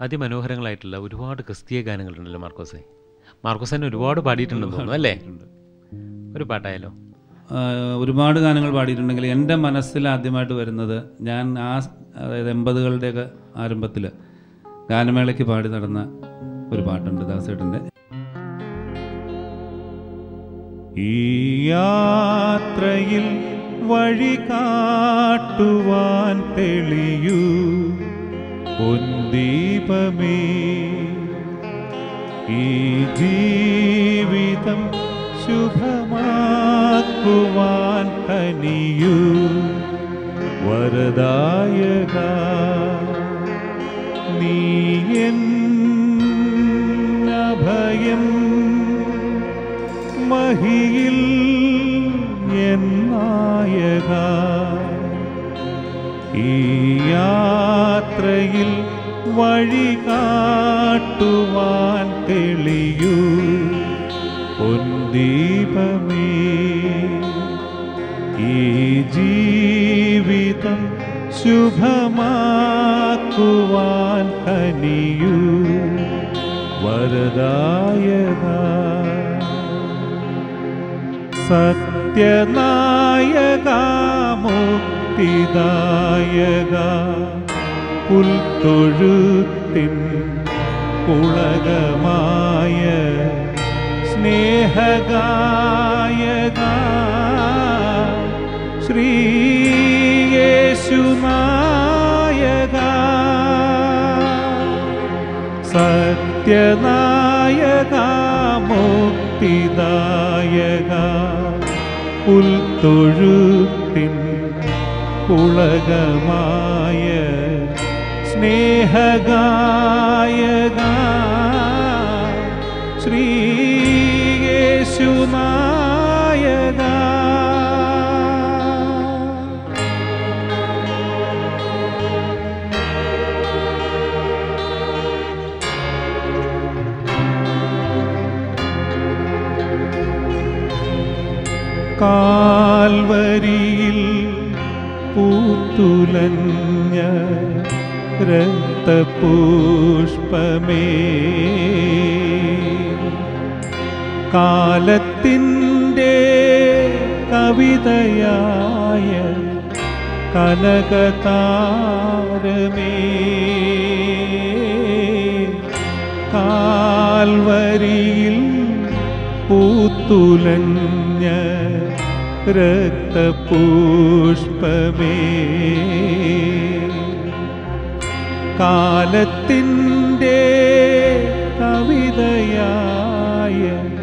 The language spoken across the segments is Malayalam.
അതിമനോഹരങ്ങളായിട്ടുള്ള ഒരുപാട് ക്രിസ്തീയ ഗാനങ്ങളുണ്ടല്ലോ മാർക്കോസെ മാർക്കോസ് തന്നെ ഒരുപാട് പാടിയിട്ടുണ്ടെന്ന് തോന്നുന്നു അല്ലേ ഒരു പാട്ടായാലോ ആ, ഒരുപാട് ഗാനങ്ങൾ പാടിയിട്ടുണ്ടെങ്കിൽ എൻ്റെ മനസ്സിൽ ആദ്യമായിട്ട് വരുന്നത് ഞാൻ ആ സ്- അതായത് എൺപതുകളുടെയൊക്കെ ആരംഭത്തിൽ ഗാനമേളയ്ക്ക് പാടി നടന്ന ഒരു പാട്ടുണ്ട് ദാസേട്ടൻ്റെ ഈ യാത്രയിൽ വഴി കാട്ടുവാൻ തെളിയൂ പൊന്തീപമേ ഈ ജീവിതം ശുഭമാക്കുവാൻ കനിയൂ വരദായക നീ എന്നഭയം മഹിയിൽ എന്നായക ഈ യാത്രയിൽ വഴി കാട്ടുവാൻ തെളിയൂ പൊന്തീപമേ ഈ ജീവിതം ശുഭമാക്കുവാൻ കനിയൂ വരദായക സത്യനായക മുക്തിദായക പുൽത്തൊഴുത്തിൻ പുളകമായ സ്നേഹഗായക ശ്രീയേശുനായക സത്യനായക മുക്തിദായക പുൽത്തൊഴുത്തിൻ പുളകമായ സ്നേഹഗായക ശ്രീയേശുനായക കാൽവരിയിൽ പൂത്തുലഞ്ഞ രക്തപുഷ്പമേ കാലത്തിൻ്റെ കവിതയായ കനകതാരമേ കാൽവരിയിൽ പൂത്തുലഞ്ഞ രക്തപുഷ്പമേ കാലത്തിൻ്റെ കവിതയായ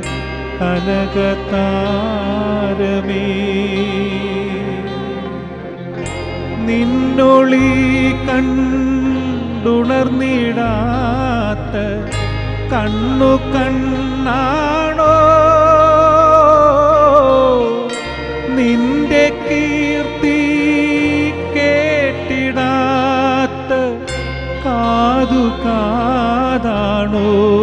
കനകതാരമേ നിന്നൊളി കണ്ടുണർന്നിടാത്ത കണ്ണു കണ്ണാണോ നിന്റെ കീർത്തി കേട്ടിടാത്ത കാതു കാതാണോ